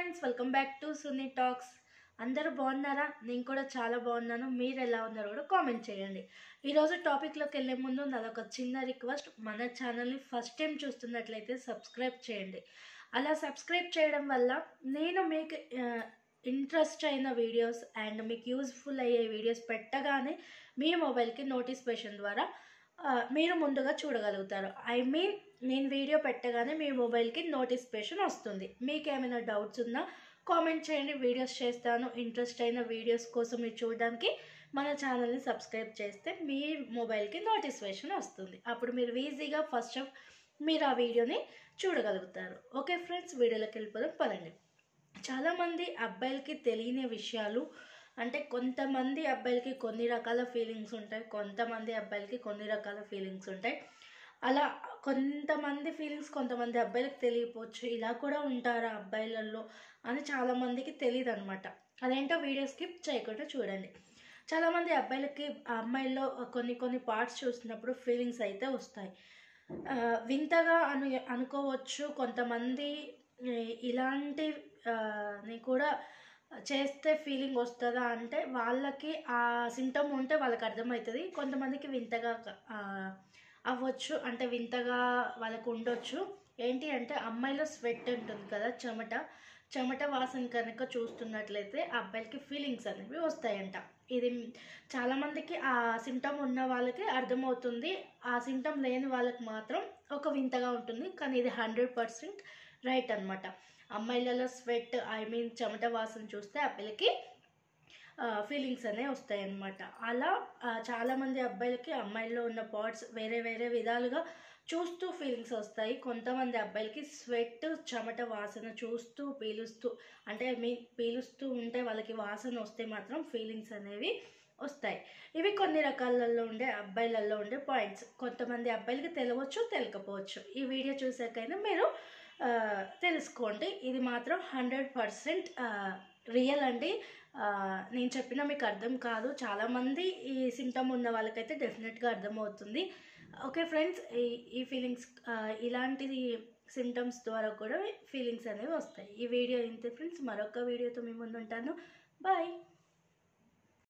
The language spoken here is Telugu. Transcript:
friends welcome back to Suni talks అందరూ బాగున్నారా నేను కూడా చాలా బాగున్నాను మీరు ఎలా ఉన్నారో కూడా కామెంట్ చేయండి ఈరోజు టాపిక్లోకి వెళ్ళే ముందు నాదొక చిన్న రిక్వెస్ట్ మన ఛానల్ని ఫస్ట్ టైం చూస్తున్నట్లయితే సబ్స్క్రైబ్ చేయండి అలా సబ్స్క్రైబ్ చేయడం వల్ల నేను మీకు ఇంట్రెస్ట్ అయిన వీడియోస్ అండ్ మీకు యూజ్ఫుల్ అయ్యే వీడియోస్ పెట్టగానే మీ మొబైల్కి నోటిఫికేషన్ ద్వారా ఆ, మీరు ముందుగా చూడగలుగుతారు ఐ మీన్ నేను వీడియో పెట్టగానే మీ మొబైల్కి నోటిఫికేషన్ వస్తుంది మీకు ఏమైనా డౌట్స్ ఉన్నా కామెంట్ చేయండి వీడియోస్ చేస్తాను ఇంట్రెస్ట్ అయిన వీడియోస్ కోసం మీరు చూడడానికి మన ఛానల్ని సబ్స్క్రైబ్ చేస్తే మీ మొబైల్కి నోటిఫికేషన్ వస్తుంది అప్పుడు మీరు ఈజీగా ఫస్ట్ ఆఫ్ మీరు ఆ వీడియోని చూడగలుగుతారు ఓకే ఫ్రెండ్స్ వీడియోలోకి వెళ్ళిపోదాం పదండి చాలామంది అబ్బాయిలకి తెలియని విషయాలు అంటే కొంతమంది అబ్బాయిలకి కొన్ని రకాల ఫీలింగ్స్ ఉంటాయి కొంతమంది అబ్బాయిలకి కొన్ని రకాల ఫీలింగ్స్ ఉంటాయి అలా కొంతమంది ఫీలింగ్స్ కొంతమంది అబ్బాయిలకు తెలియపోవచ్చు ఇలా కూడా ఉంటారా అబ్బాయిలలో అని చాలామందికి తెలియదు అనమాట అదేంటో వీడియో స్కిప్ చేయకుండా చూడండి చాలామంది అబ్బాయిలకి ఆ అమ్మాయిల్లో కొన్ని కొన్ని పార్ట్స్ చూసినప్పుడు ఫీలింగ్స్ అయితే వస్తాయి ఆ, వింతగా అను అనుకోవచ్చు కొంతమంది ఏ, ఇలాంటి ఆ, ని కూడా చేస్తే ఫీలింగ్ వస్తుందా అంటే వాళ్ళకి ఆ సింటమ్ ఉంటే వాళ్ళకి అర్థమవుతుంది కొంతమందికి వింతగా ఆ, అవ్వచ్చు అంటే వింతగా వాళ్ళకు ఉండొచ్చు ఏంటి అంటే అమ్మాయిలో స్వెట్ ఉంటుంది కదా చెమట చెమట వాసన కనుక చూస్తున్నట్లయితే అబ్బాయిలకి ఫీలింగ్స్ అనేవి వస్తాయంట ఇది చాలామందికి ఆ సింటమ్ ఉన్న వాళ్ళకి అర్థమవుతుంది ఆ సింటమ్ లేని వాళ్ళకి మాత్రం ఒక వింతగా ఉంటుంది కానీ ఇది హండ్రెడ్ పర్సెంట్ రైట్ అనమాట అమ్మాయిలలో స్వెట్ ఐ మీన్ చెమట వాసన చూస్తే అబ్బాయిలకి ఫీలింగ్స్ అనేవి వస్తాయి అన్నమాట అలా ఆ, చాలామంది అబ్బాయిలకి అమ్మాయిల్లో ఉన్న పార్ట్స్ వేరే వేరే విధాలుగా చూస్తూ ఫీలింగ్స్ వస్తాయి కొంతమంది అబ్బాయిలకి స్వెట్ చెమట వాసన చూస్తూ పీలుస్తూ అంటే మీ పీలుస్తూ ఉంటే వాళ్ళకి వాసన వస్తే మాత్రం ఫీలింగ్స్ అనేవి వస్తాయి ఇవి కొన్ని రకాలలో ఉండే అబ్బాయిలలో ఉండే పాయింట్స్ కొంతమంది అబ్బాయిలకి తెలియవచ్చు తెలియకపోవచ్చు ఈ వీడియో చూసాకైనా మీరు ఆ, తెలుసుకోండి ఇది మాత్రం హండ్రెడ్ పర్సెంట్ రియల్ అండి ఆ, నేను చెప్పినా మీకు అర్థం కాదు చాలామంది ఈ సిమ్టమ్ ఉన్న వాళ్ళకైతే డెఫినెట్గా అర్థమవుతుంది ఓకే ఫ్రెండ్స్ ఈ ఈ ఫీలింగ్స్ ఇలాంటి సిమ్టమ్స్ ద్వారా కూడా ఫీలింగ్స్ అనేవి వస్తాయి ఈ వీడియో ఇంతే ఫ్రెండ్స్ మరొక వీడియోతో మీ ముందు ఉంటాను బాయ్